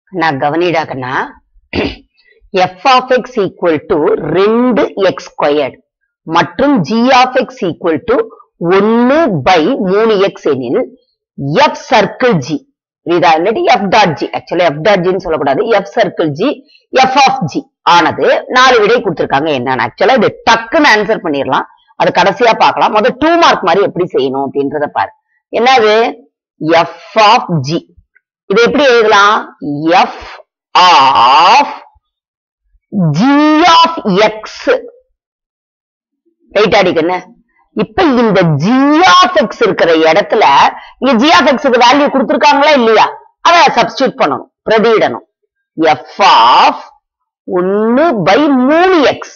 நான் கவனிடாக்கண்ணா F of X equal to ரெண்டு எக்ஸ் ஸ்கொயர்ட் மற்றும் G of X equal to ஒன்னு பை மூணு எக்ஸ் எனில் எஃப் சர்க்கிள் ஜி புரியுதா இல்லாட்டி F dot G actually F dot ஜின்னு சொல்லக்கூடாது F circle G F of G ஆனது நாலு விடை கொடுத்திருக்காங்க என்னன்னு ஆக்சுவலா இது டக்குன்னு ஆன்சர் பண்ணிடலாம் அது கடைசியா பார்க்கலாம் முதல் டூ மார்க் மாதிரி எப்படி செய்யணும் அப்படின்றத பாரு என்னது எஃப் ஆஃப் ஜி இது எப்படி எழுதலாம் F of G of X right அடிக்கண்ணு இப்ப இந்த ஜி ஆஃப் எக்ஸ் இருக்கிற இடத்துல இங்க ஜி ஆஃப் எக்ஸுக்கு வேல்யூ கொடுத்துருக்காங்களா இல்லையா அதை சப்ஸ்டியூட் பண்ணணும் பிரதியிடணும் எஃப் ஆஃப் ஒன்னு பை மூணு எக்ஸ்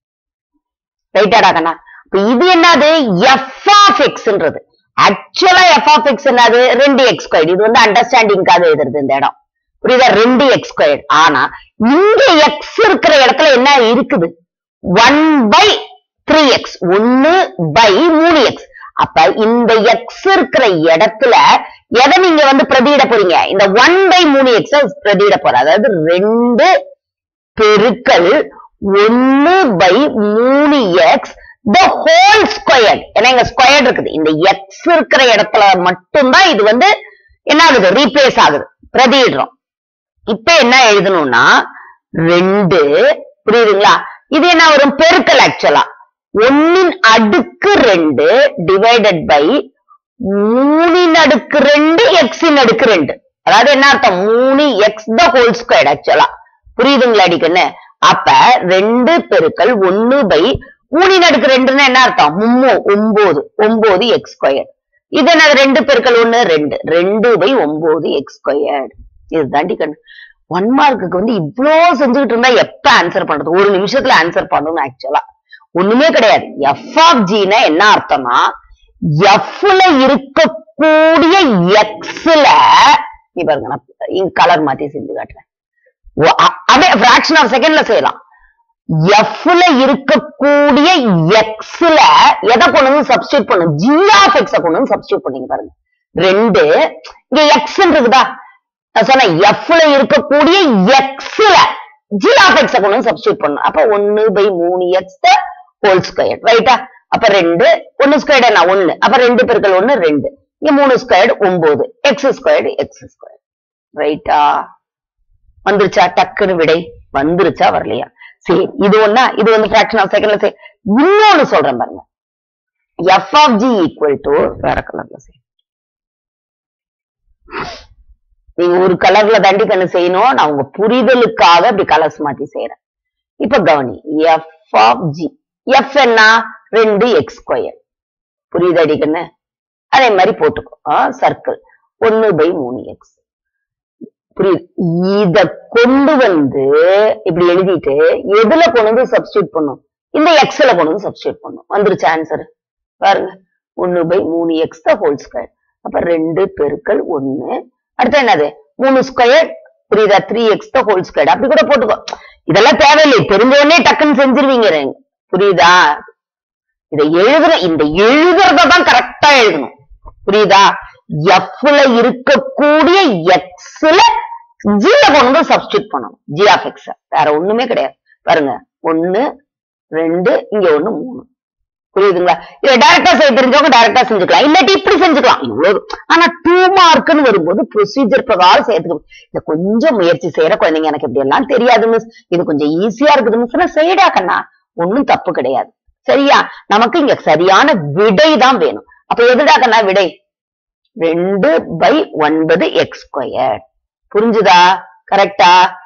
ரைட்டாடா கண்ணா இப்ப இது என்னது எஃப் ஆஃப் எக்ஸ்ன்றது ஆக்சுவலா எஃப் ஆஃப் எக்ஸ் என்னது ரெண்டு எக்ஸ் ஸ்கொயர் இது வந்து அண்டர்ஸ்டாண்டிங்காக எழுதுறது இந்த இடம் புரியுதா ரெண்டு எக்ஸ் ஸ்கொயர் ஆனா இங்க எக்ஸ் இருக்கிற இடத்துல என்ன இருக்குது ஒன் பை த்ரீ எக்ஸ் ஒன்னு பை மூணு எக்ஸ் அப்ப இந்த எக்ஸ் இருக்கிற இடத்துல எதை நீங்க வந்து பிரதியிட போறீங்க இந்த ஒன் பை மூணு எக்ஸ் பிரதியிட போற அதாவது ரெண்டு பெருக்கல் ஒன்னு பை மூணு எக்ஸ் த ஹோல் ஸ்கொயர் ஏன்னா இங்க ஸ்கொயர் இருக்குது இந்த எக்ஸ் இருக்கிற இடத்துல மட்டும்தான் இது வந்து என்ன ஆகுது ரீப்ளேஸ் ஆகுது பிரதியிடுறோம் இப்ப என்ன எழுதணும்னா ரெண்டு புரியுதுங்களா இது என்ன வரும் பெருக்கல் ஆக்சுவலா ஒன்னின் அடுக்கு ரெண்டு டிவைடட் பை மூணின் அடுக்கு ரெண்டு எக்ஸின் அடுக்கு ரெண்டு அதாவது என்ன அர்த்தம் மூணு எக்ஸ் த ஹோல் ஸ்கொயர் ஆக்சுவலா புரியுதுங்களா அடிக்கண்ணு அப்ப ரெண்டு பெருக்கல் ஒன்னு பை மூணின் அடுக்கு ரெண்டுன்னா என்ன அர்த்தம் மும்மு ஒன்பது ஒன்பது எக்ஸ் ஸ்கொயர் இது என்னது ரெண்டு பெருக்கல் ஒண்ணு ரெண்டு ரெண்டு பை ஒன்பது எக்ஸ் ஸ்கொயர் இதுதாண்டி கண்ணு ஒன் மார்க்குக்கு வந்து இவ்ளோ செஞ்சுக்கிட்டு இருந்தா எப்ப ஆன்சர் பண்றது ஒரு நிமிஷத்துல ஆன்சர் பண்ணணும் ஆக்சுவலா ஒண்ணுமே கிடையாது எஃப் ஆஃப் ஜினா என்ன அர்த்தம்னா எஃப்ல இருக்கக்கூடிய எக்ஸ்ல நீ பாருங்க நான் கலர் மாத்தி செஞ்சு காட்டுறேன் ஒ- அ- அதே ஃபிராக்ஷன் ஆஃப் செகண்ட்ல செய்யலாம் எஃப்ல இருக்கக்கூடிய எக்ஸ்ல எதை கொண்டு வந்து சப்ஸ்டியூட் பண்ணும் ஜி ஆஃப் எக்ஸ கொண்டு வந்து சப்ஸ்டியூட் பண்ணீங்க பாருங்க ரெண்டு இங்க எக்ஸ் இருக்குதா நான் சொன்னேன் எஃப்ல இருக்கக்கூடிய எக்ஸ்ல ஜி ஆஃப் எக்ஸ கொண்டு வந்து சப்ஸ்டியூட் பண்ணும் அப்ப ஒன்னு பை மூணு எக்ஸ் ஹோல் ஸ்கொயர் ரைட்டா அப்ப ரெண்டு ஒன்னு ஸ்கொயர் என்ன ஒன்னு அப்ப ரெண்டு பெருக்கல் ஒன்னு ரெண்டு இங்க மூணு ஸ்கொயர் ஒன்பது எக்ஸ் ஸ்கொயர் எக்ஸ் ஸ்கொயர் ரைட்டா வந்துருச்சா டக்குன்னு விடை வந்துருச்சா வரலையா சரி இது ஒண்ணா இது வந்து ஃபிராக்ஷன் ஆஃப் செகண்ட்ல சரி இன்னொன்னு சொல்றேன் பாருங்க F of G equal to வேற கலர்ல சரி நீங்க ஒரு கலர்ல தாண்டி கண்ணு செய்யணும் நான் உங்க புரிதலுக்காக இப்படி கலர்ஸ் மாத்தி செய்யறேன் இப்ப கவனி எஃப் ஆஃப் ஜி எஃப் என்ன ரெண்டு எக்ஸ் ஸ்கொயர் புரியுது அடிக்கண்ணு அதே மாதிரி போட்டுக்கோ சர்க்கிள் ஒன்னு பை மூணு எக்ஸ் புரியுது இத கொண்டு வந்து இப்படி எழுதிட்டு எதுல கொண்டு வந்து சப்ஸ்டியூட் பண்ணும் இந்த எக்ஸ்ல கொண்டு வந்து சப்ஸ்டியூட் பண்ணும் வந்துருச்சு ஆன்சர் பாருங்க ஒன்னு பை மூணு எக்ஸ் த ஹோல் ஸ்கொயர் அப்ப ரெண்டு பெருக்கல் ஒன்னு அடுத்து என்னது மூணு ஸ்கொயர் புரியுதா three X the whole square அப்படி கூட போட்டுக்கோ இதெல்லாம் தேவையில்லை தெரிஞ்ச உடனே டக்குன்னு செஞ்சிருவீங்க ரெங்க. புரியுதா இதை எழுதுற இந்த எழுதுறத தான் கரெக்டா எழுதணும் புரியுதா எஃப்ல இருக்கக்கூடிய எக்ஸ்ல ஜில கொண்டு வந்து சப்ஸ்டியூட் பண்ணணும் ஜி ஆஃப் எக்ஸ் வேற ஒண்ணுமே கிடையாது பாருங்க ஒன்னு ரெண்டு இங்க ஒண்ணு மூணு புரியுதுங்களா இதை டைரக்டா செய்ய தெரிஞ்சவங்க டைரக்டா செஞ்சுக்கலாம் இல்லாட்டி இப்படி செஞ்சுக்கலாம் இவ்வளவு ஆனா டூ மார்க்னு வரும்போது ப்ரொசீஜர் பிரகாரம் செய்யறதுக்கு இத கொஞ்சம் முயற்சி செய்யற குழந்தைங்க எனக்கு இப்படி எல்லாம் தெரியாது மிஸ் இது கொஞ்சம் ஈஸியா இருக்குது மிஸ் செய்யடா கண்ணா ஒண்ணும் தப்பு கிடையாது சரியா நமக்கு இங்க சரியான விடை தான் வேணும் அப்ப எதுடா கண்ணா விடை ரெண்டு பை ஒன்பது எக்ஸ் ஸ்கொயர் புரிஞ்சுதா கரெக்டா